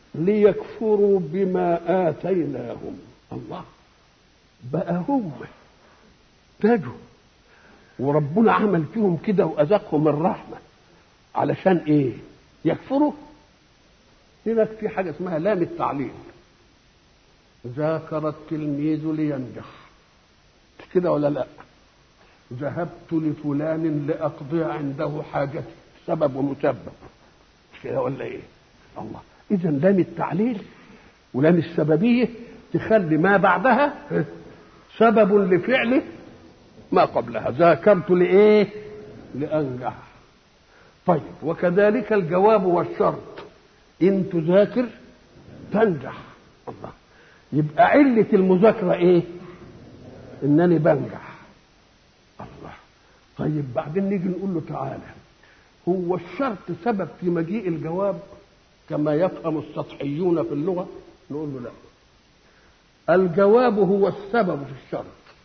ليكفروا بما آتيناهم الله بقى هو نجوا وربنا عمل فيهم كده وأذاقهم الرحمة علشان إيه؟ يكفروا هناك في حاجة اسمها لام التعليل ذاكر التلميذ لينجح كده ولا لا ذهبت لفلان لأقضي عنده حاجتي سبب ومسبب كده ولا ايه الله اذا لام التعليل ولام السببيه تخلي ما بعدها سبب لفعله ما قبلها ذاكرت لايه لانجح طيب وكذلك الجواب والشرط ان تذاكر تنجح الله يبقى علة المذاكرة ايه انني بنجح الله طيب بعدين نيجي نقول له تعالى هو الشرط سبب في مجيء الجواب كما يفهم السطحيون في اللغة نقول له لا الجواب هو السبب في الشرط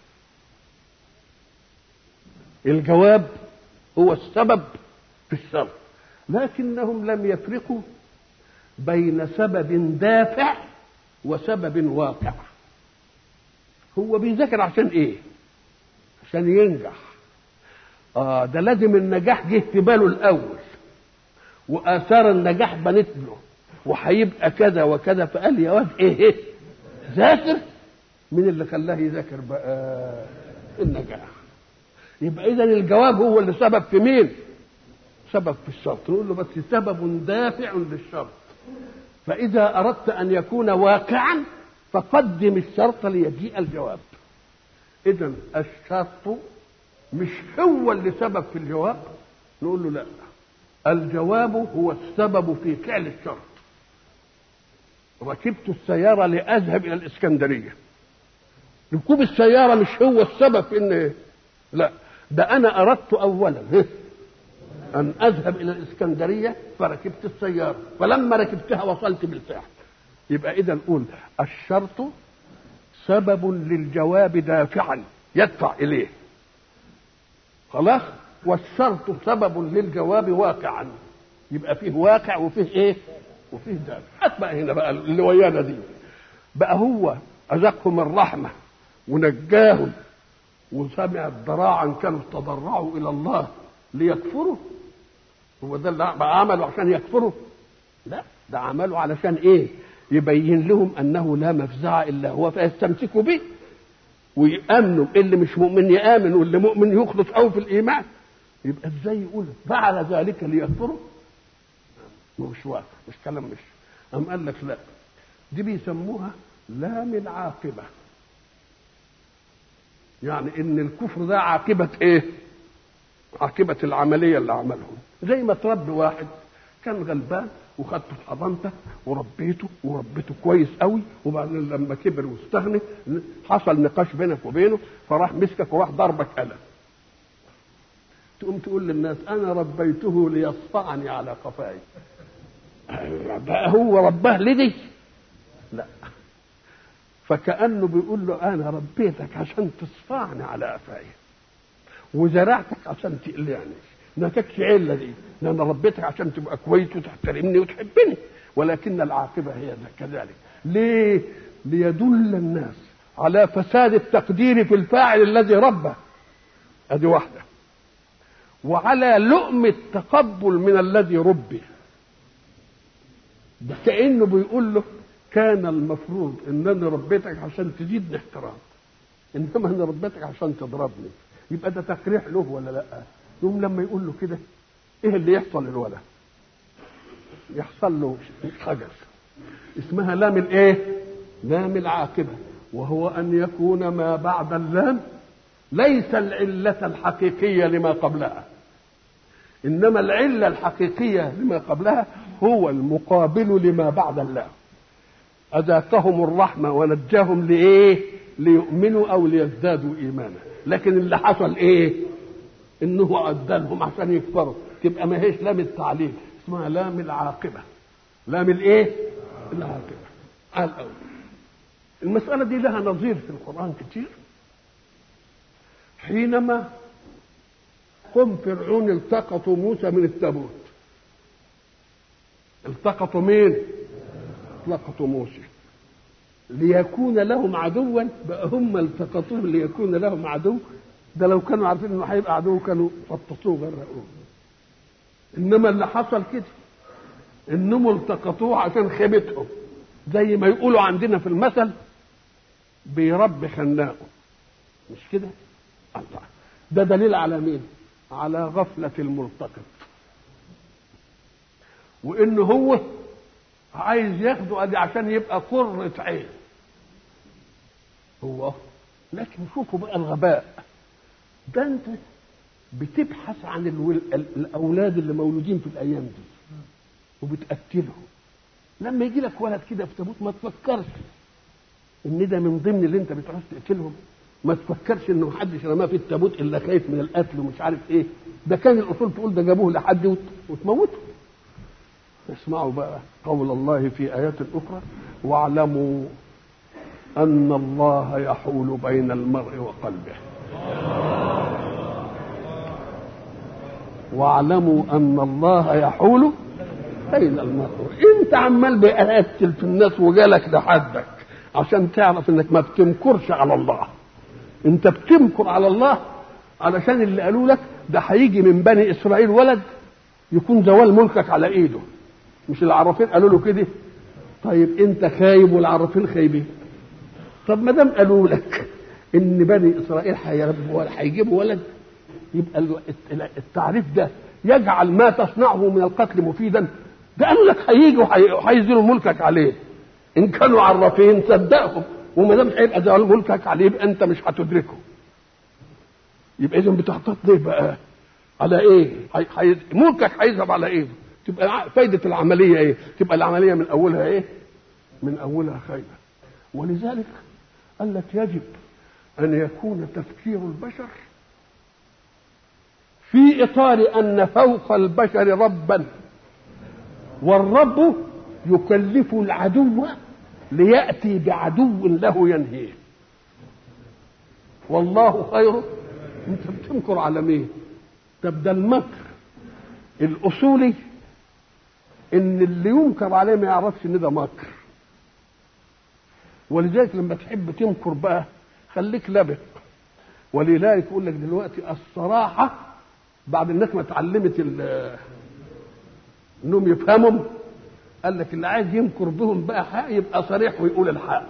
الجواب هو السبب في الشرط لكنهم لم يفرقوا بين سبب دافع وسبب واقع هو بيذاكر عشان ايه عشان ينجح اه ده لازم النجاح جه في باله الاول واثار النجاح بنت له وهيبقى كذا وكذا فقال يا واد ايه ايه ذاكر مين اللي خلاه يذاكر بقى النجاح يبقى اذا الجواب هو اللي سبب في مين سبب في الشرط نقول له بس سبب دافع للشرط فاذا اردت ان يكون واقعا فقدم الشرط ليجيء الجواب اذا الشرط مش هو اللي سبب في الجواب نقول له لا الجواب هو السبب في فعل الشرط ركبت السيارة لأذهب إلى الإسكندرية ركوب السيارة مش هو السبب في إن لا ده أنا أردت أولا أن أذهب إلى الإسكندرية فركبت السيارة فلما ركبتها وصلت بالفعل يبقى إذا نقول الشرط سبب للجواب دافعا يدفع إليه خلاص والشرط سبب للجواب واقعا يبقى فيه واقع وفيه ايه وفيه دافع هات بقى هنا بقى اللي ويانا دي بقى هو أذاقهم الرحمة ونجاهم وسمع ضراعا كانوا تضرعوا إلى الله ليكفروا هو ده اللي عملوا عشان يكفروا لا ده عملوا علشان ايه يبين لهم انه لا مفزع الا هو فيستمسكوا به ويامنوا اللي مش مؤمن يامن واللي مؤمن يخلص قوي في الايمان يبقى ازاي يقول فعل ذلك ليكفروا مش واقع مش كلام مش أم قال لك لا دي بيسموها لام العاقبة يعني ان الكفر ده عاقبة ايه عاقبة العملية اللي عملهم زي ما تربي واحد كان غلبان وخدته في حضانته وربيته وربيته كويس قوي وبعدين لما كبر واستغنى حصل نقاش بينك وبينه فراح مسكك وراح ضربك قلم تقوم تقول للناس انا ربيته ليصفعني على قفاي بقى هو رباه لدي لا فكانه بيقول له انا ربيتك عشان تصفعني على قفاي وزرعتك عشان تقلعني ما كانتش عله دي لان ربيتك عشان تبقى كويس وتحترمني وتحبني ولكن العاقبه هي كذلك ليه ليدل الناس على فساد التقدير في الفاعل الذي ربى ادي واحده وعلى لؤم التقبل من الذي ربي ده كانه بيقول له كان المفروض ان انا ربيتك عشان تزيدني احترام انما انا ربيتك عشان تضربني يبقى ده تقريح له ولا لا يوم لما يقول له كده ايه اللي يحصل للولد يحصل له حجر اسمها لام الايه لام العاقبه وهو ان يكون ما بعد اللام ليس العله الحقيقيه لما قبلها انما العله الحقيقيه لما قبلها هو المقابل لما بعد اللام اذاقهم الرحمه ونجاهم لايه ليؤمنوا او ليزدادوا ايمانا لكن اللي حصل ايه انه عدلهم عشان يكفروا تبقى ما هيش لام التعليل اسمها لام العاقبه لام الايه العاقبه على الاول المساله دي لها نظير في القران كتير حينما قم فرعون التقطوا موسى من التابوت التقطوا مين فاطلقت موسى ليكون لهم عدوا بقى هم التقطوه ليكون لهم عدو ده لو كانوا عارفين انه هيبقى عدو كانوا فطسوه غرقوه انما اللي حصل كده انهم التقطوه عشان خيبتهم زي ما يقولوا عندنا في المثل بيربي خناقه مش كده الله ده دليل على مين على غفلة الملتقط وإن هو عايز ياخده ادي عشان يبقى قرة عين هو لكن شوفوا بقى الغباء ده انت بتبحث عن الول... الاولاد اللي مولودين في الايام دي وبتقتلهم لما يجي لك ولد كده في تابوت ما تفكرش ان ده من ضمن اللي انت بتعوز تقتلهم ما تفكرش انه محدش رماه في التابوت الا خايف من القتل ومش عارف ايه ده كان الاصول تقول ده جابوه لحد وت... وتموته اسمعوا بقى قول الله في ايات اخرى واعلموا ان الله يحول بين المرء وقلبه واعلموا ان الله يحول بين المرء انت عمال بقتل في الناس وجالك لحدك عشان تعرف انك ما بتمكرش على الله انت بتمكر على الله علشان اللي قالوا لك ده هيجي من بني اسرائيل ولد يكون زوال ملكك على ايده مش العرافين قالوا له كده طيب انت خايب والعرافين خايبين طب ما دام قالوا لك ان بني اسرائيل هيجيبوا ولد يبقى التعريف ده يجعل ما تصنعه من القتل مفيدا ده قالوا لك هيجي وهيزيلوا ملكك عليه ان كانوا عرافين صدقهم وما دام هيبقى زوال ملكك عليه يبقى انت مش هتدركه يبقى اذا بتحتاط ليه بقى على ايه حي... حي... ملكك هيذهب على ايه تبقى فايدة العملية ايه تبقى العملية من اولها ايه من اولها خيبة ولذلك قال لك يجب ان يكون تفكير البشر في اطار ان فوق البشر ربا والرب يكلف العدو لياتي بعدو له ينهيه والله خير انت بتنكر على مين طب ده المكر الاصولي ان اللي ينكر عليه ما يعرفش ان ده مكر ولذلك لما تحب تنكر بقى خليك لبق ولذلك يقول لك دلوقتي الصراحه بعد الناس ما اتعلمت انهم يفهموا قال لك اللي عايز ينكر بهم بقى حق يبقى صريح ويقول الحق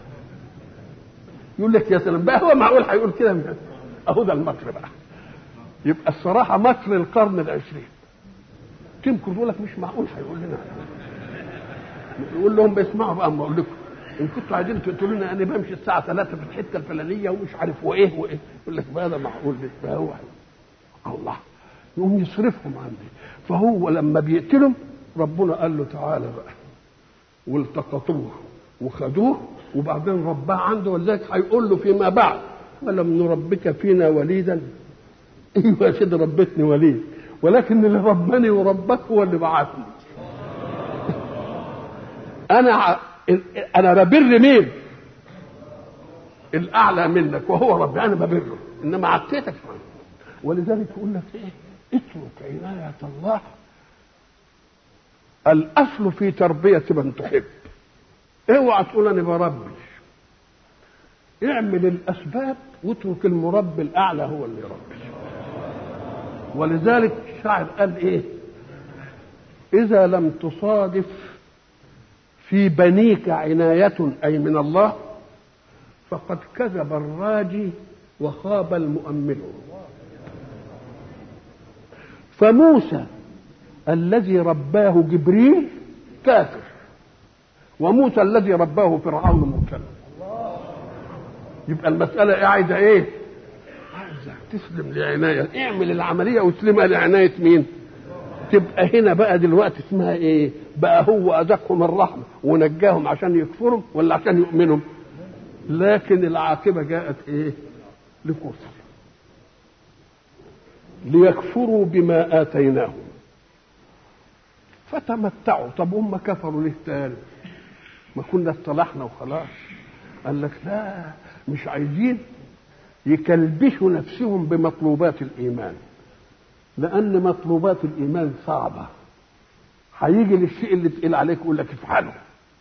يقول لك يا سلام بقى هو معقول هيقول كده اهو ده المكر بقى يبقى الصراحه مكر القرن العشرين تنكر يقول لك مش معقول هيقول لنا يقول لهم بيسمعوا بقى اما اقول لكم ان كنتوا عايزين تقولوا لنا انا بمشي الساعه 3 في الحته الفلانيه ومش عارف وايه وايه يقول لك بقى ده معقول هو الله يقوم يصرفهم عندي فهو لما بيقتلهم ربنا قال له تعالى بقى والتقطوه وخدوه وبعدين رباه عنده ولذلك هيقول له فيما بعد ولم نربك فينا وليدا ايوه يا سيدي ربتني وليد ولكن اللي ربني وربك هو اللي بعثني انا انا ببر مين الاعلى منك وهو ربي انا ببره انما عكيتك ولذلك يقول لك ايه اترك عناية الله الاصل في تربية من تحب اوعى تقول انا بربي اعمل الاسباب واترك المربي الاعلى هو اللي يربي ولذلك الشاعر قال ايه اذا لم تصادف في بنيك عناية أي من الله فقد كذب الراجي وخاب المؤمل فموسى الذي رباه جبريل كافر وموسى الذي رباه فرعون مبتلى يبقى المسألة عايزة ايه؟ عايزة تسلم لعناية اعمل العملية واسلمها لعناية مين؟ تبقى هنا بقى دلوقتي اسمها ايه؟ بقى هو اذاقهم الرحمه ونجاهم عشان يكفروا ولا عشان يؤمنوا؟ لكن العاقبه جاءت ايه؟ لكفر ليكفروا بما اتيناهم فتمتعوا طب هم كفروا ليه تاني؟ ما كنا اصطلحنا وخلاص قال لك لا مش عايزين يكلبشوا نفسهم بمطلوبات الايمان لان مطلوبات الايمان صعبه هيجي للشيء اللي تقيل عليك يقول لك افعله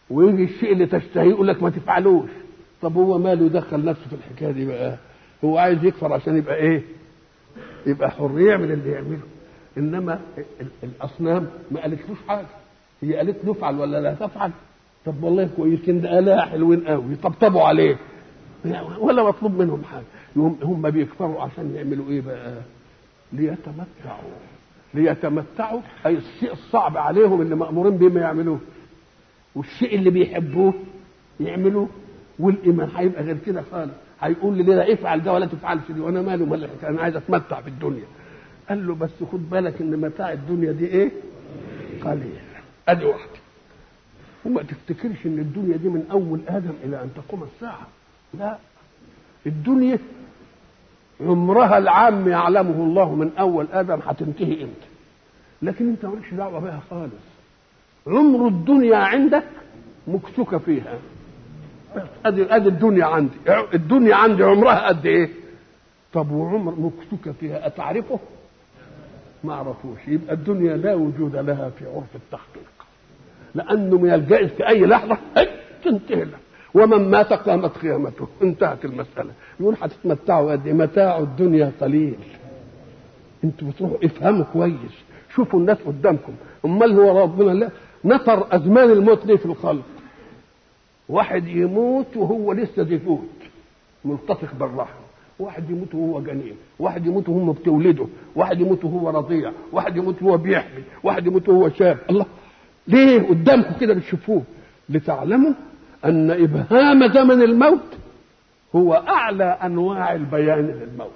ويجي الشيء اللي تشتهيه يقول لك ما تفعلوش طب هو ماله يدخل نفسه في الحكايه دي بقى هو عايز يكفر عشان يبقى ايه يبقى حر يعمل اللي يعمله انما الاصنام ما قالتلوش حاجه هي قالت له افعل ولا لا تفعل طب والله كويسين ده آلهة حلوين قوي يطبطبوا عليه ولا مطلوب منهم حاجه يوم هم بيكفروا عشان يعملوا ايه بقى ليتمتعوا ليتمتعوا اي الشيء الصعب عليهم اللي مامورين بيه ما يعملوه والشيء اللي بيحبوه يعملوه والايمان هيبقى غير كده خالص هيقول لي لا افعل ده ولا تفعلش دي وانا مالي مال انا عايز اتمتع في الدنيا قال له بس خد بالك ان متاع الدنيا دي ايه قليل ادي واحده وما تفتكرش ان الدنيا دي من اول ادم الى ان تقوم الساعه لا الدنيا عمرها العام يعلمه الله من اول ادم هتنتهي امتى لكن انت مالكش دعوه بها خالص عمر الدنيا عندك مكسوك فيها ادي ادي الدنيا عندي الدنيا عندي عمرها قد ايه طب وعمر مكسوك فيها اتعرفه ما اعرفوش يبقى الدنيا لا وجود لها في عرف التحقيق لانه من الجائز في اي لحظه تنتهي له ومن مات قامت قيامته انتهت المساله يقول هتتمتعوا قد ايه متاع الدنيا قليل انتوا بتروحوا افهموا كويس شوفوا الناس قدامكم امال هو ربنا لا نطر ازمان الموت ليه في الخلق واحد يموت وهو لسه ديفوت ملتصق بالرحم واحد يموت وهو جنين واحد يموت وهم بتولده واحد يموت وهو رضيع واحد يموت وهو بيحمل واحد يموت وهو شاب الله ليه قدامكم كده بتشوفوه لتعلموا ان ابهام زمن الموت هو اعلى انواع البيان للموت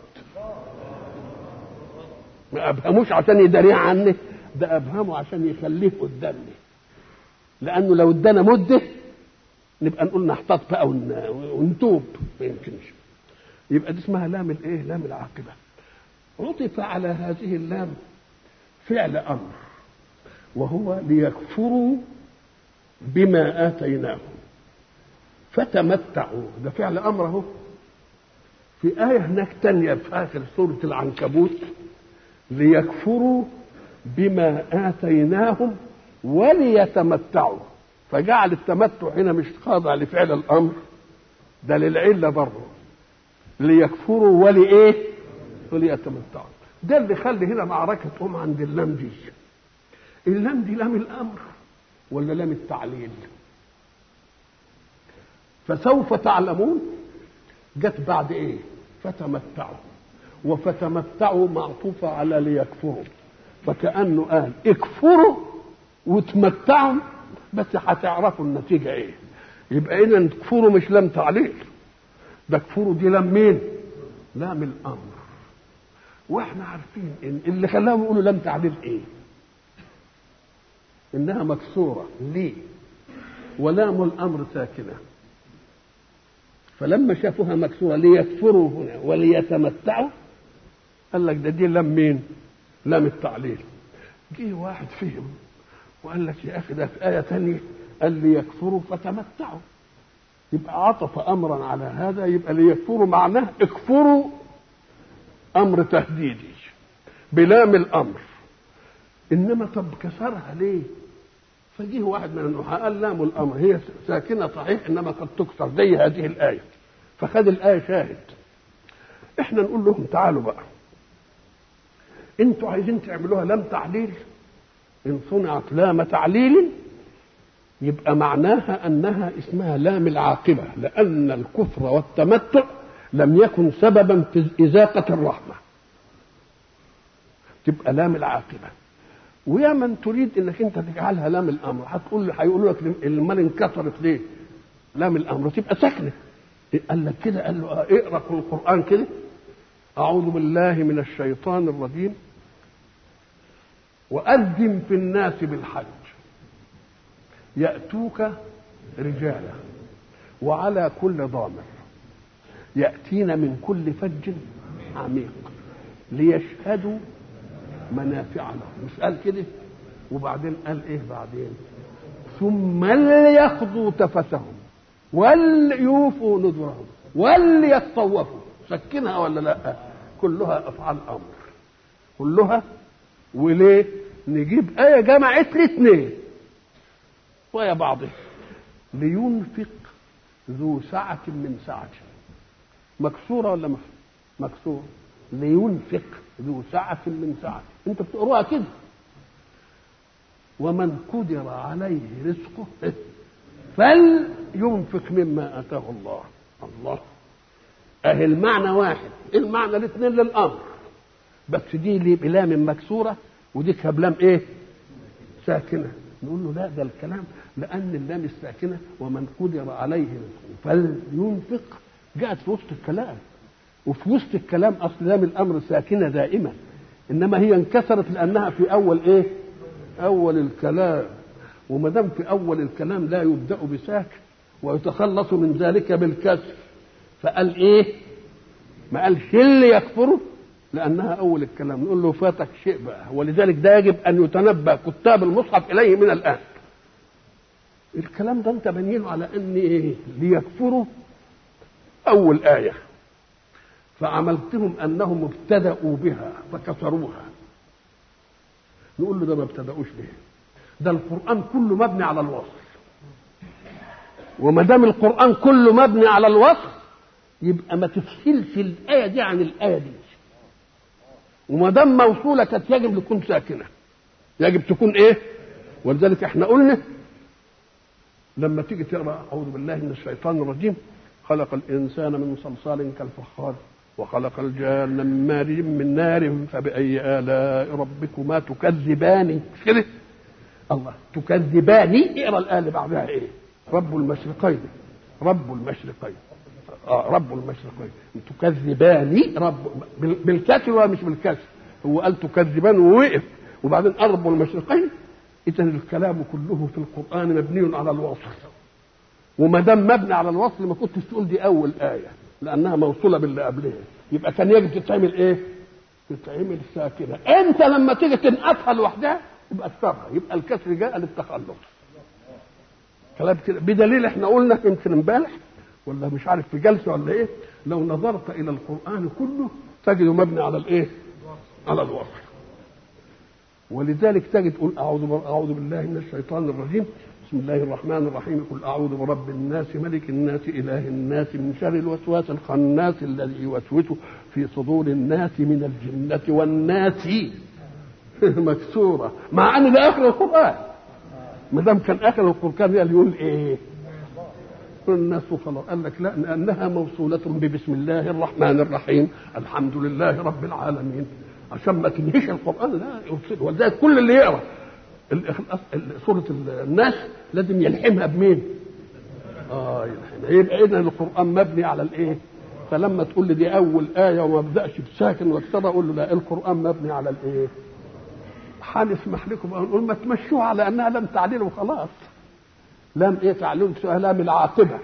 ما ابهموش عشان يداريه عني ده ابهمه عشان يخليه قدامي لانه لو ادانا مده نبقى نقول نحتاط بقى ونتوب ما يمكنش يبقى دي اسمها لام الايه لام العاقبه عطف على هذه اللام فعل امر وهو ليكفروا بما اتيناهم فتمتعوا ده فعل امر اهو في آية هناك تانية في آخر سورة العنكبوت ليكفروا بما آتيناهم وليتمتعوا فجعل التمتع هنا مش خاضع لفعل الأمر ده للعلة برضه ليكفروا ولإيه؟ وليتمتعوا ده اللي خلي هنا معركة تقوم عند اللام دي اللام دي لام الأمر ولا لام التعليل؟ فسوف تعلمون جت بعد ايه فتمتعوا وفتمتعوا معطوفة على ليكفروا فكأنه قال اكفروا وتمتعوا بس هتعرفوا النتيجة ايه يبقى اذا كفروا مش لام تعليل ده كفروا دي لام مين لام الامر واحنا عارفين ان اللي خلاهم يقولوا لام تعليل ايه انها مكسوره ليه ولام الامر ساكنه فلما شافوها مكسوره ليكفروا هنا وليتمتعوا قال لك ده دي لام مين؟ لام التعليل جه واحد فيهم وقال لك يا اخي ده في ايه ثانيه قال ليكفروا فتمتعوا يبقى عطف امرا على هذا يبقى ليكفروا معناه اكفروا امر تهديدي بلام الامر انما طب كسرها ليه؟ فجيه واحد من النحاة قال لام الامر هي ساكنه صحيح انما قد تكسر زي هذه الايه فخد الايه شاهد احنا نقول لهم تعالوا بقى انتوا عايزين تعملوها لام تعليل ان صنعت لام تعليل يبقى معناها انها اسمها لام العاقبه لان الكفر والتمتع لم يكن سببا في ازاقه الرحمه تبقى لام العاقبه ويا من تريد انك انت تجعلها لام الامر هتقول له هيقولوا لك المال انكسرت ليه؟ لام الامر تبقى ساكنه قال لك كده قال له اه اقرا في القران كده اعوذ بالله من الشيطان الرجيم وأذن في الناس بالحج يأتوك رجالا وعلى كل ضامر يأتين من كل فج عميق ليشهدوا منافع لهم مش قال كده وبعدين قال ايه بعدين ثم ليقضوا تفثهم وليوفوا نذورهم وليطوفوا سكنها ولا لا كلها افعال امر كلها وليه نجيب ايه جمعت الاثنين ويا بعضها لينفق ذو سعة من سعته مكسورة ولا مكسورة لينفق ذو سعة من سعته انت بتقروها كده ومن قدر عليه رزقه فلينفق مما اتاه الله الله اهي المعنى واحد المعنى الاثنين للامر بس دي لي بلام مكسوره ودي كبلام ايه ساكنه نقول له لا ده الكلام لان اللام الساكنه ومن قدر عليه رزقه فلينفق جاءت في وسط الكلام وفي وسط الكلام اصل لام الامر ساكنه دائما انما هي انكسرت لانها في اول ايه اول الكلام وما دام في اول الكلام لا يبدا بساكن ويتخلص من ذلك بالكسر فقال ايه ما قالش اللي يكفره لانها اول الكلام نقول له فاتك شيء بقى ولذلك ده يجب ان يتنبه كتاب المصحف اليه من الان الكلام ده انت بنينه على ان ايه ليكفروا اول ايه فعملتهم انهم ابتدأوا بها فكسروها نقول له ده ما ابتدأوش بها ده القرآن كله مبني على الوصف وما دام القرآن كله مبني على الوصف يبقى ما تفصلش الآية دي عن الآية دي وما دام موصولة كانت يجب تكون ساكنة يجب تكون إيه؟ ولذلك احنا قلنا لما تيجي تقرا اعوذ بالله من الشيطان الرجيم خلق الانسان من صلصال كالفخار وخلق الجان من مارج من نار فبأي آلاء ربكما تكذبان مش كده؟ الله تكذبان اقرا الآية اللي بعدها ايه؟ رب المشرقين رب المشرقين آه رب المشرقين تكذبان رب بالكسر ولا مش بالكسر هو قال تكذبان ووقف وبعدين رب المشرقين اذا الكلام كله في القران مبني على الوصف وما دام مبني على الوصف ما كنتش تقول دي اول ايه لانها موصوله باللي قبلها يبقى كان يجب تتعمل ايه تتعمل ساكنه انت لما تيجي تنقطها لوحدها يبقى اكثرها يبقى الكسر جاء للتخلص كلام كده بدليل احنا قلنا يمكن امبارح ولا مش عارف في جلسه ولا ايه لو نظرت الى القران كله تجده مبني على الايه على الوصف ولذلك تجد تقول اعوذ اعوذ بالله من الشيطان الرجيم بسم الله الرحمن الرحيم قل اعوذ برب الناس ملك الناس اله الناس من شر الوسواس الخناس الذي يوسوس في صدور الناس من الجنه والناس مكسوره مع ان ده اخر القران ما دام كان اخر القران يقول ايه الناس وخلاص قال لك لا لانها موصوله ببسم الله الرحمن الرحيم الحمد لله رب العالمين عشان ما تنهيش القران لا يفسد ولذلك كل اللي يقرا سوره الناس لازم يلحمها بمين؟ اه يلحمها يبقى اذا القران مبني على الايه؟ فلما تقول لي دي اول ايه وما ابداش بساكن واكسرها اقول له لا القران مبني على الايه؟ هنسمح لكم نقول ما تمشوها على انها لم تعليل وخلاص لام ايه تعليل لام العاقبه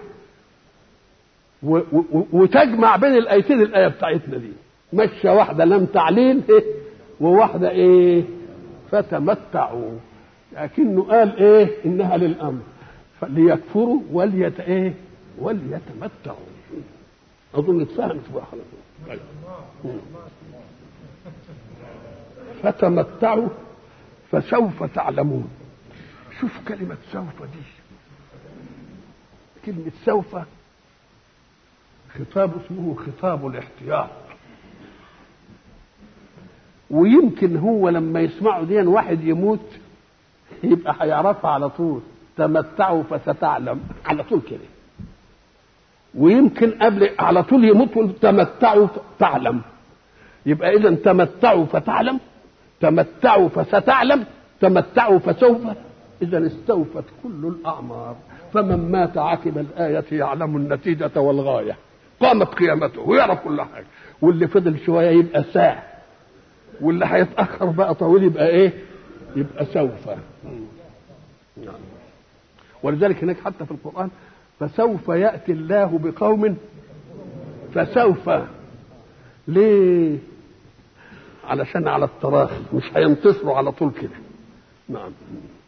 و- و- وتجمع بين الايتين الايه بتاعتنا دي مشى واحده لم تعليل إيه؟ وواحده ايه فتمتعوا لكنه قال ايه انها للامر ليكفروا وليت ايه وليتمتعوا اظن اتفهمت بقى خلاص طيب. فتمتعوا فسوف تعلمون شوف كلمة سوف دي كلمة سوف خطاب اسمه خطاب الاحتياط ويمكن هو لما يسمعوا دي واحد يموت يبقى هيعرفها على طول تمتعوا فستعلم على طول كده ويمكن قبل على طول يموت ويقول تمتعوا تعلم يبقى اذا تمتعوا فتعلم تمتعوا فستعلم تمتعوا فسوف اذا استوفت كل الاعمار فمن مات عقب الايه يعلم النتيجه والغايه قامت قيامته ويعرف كل حاجه واللي فضل شويه يبقى ساعه واللي هيتاخر بقى طويل يبقى ايه يبقى سوف نعم. ولذلك هناك حتى في القران فسوف ياتي الله بقوم فسوف ليه علشان على التراخي مش هينتصروا على طول كده نعم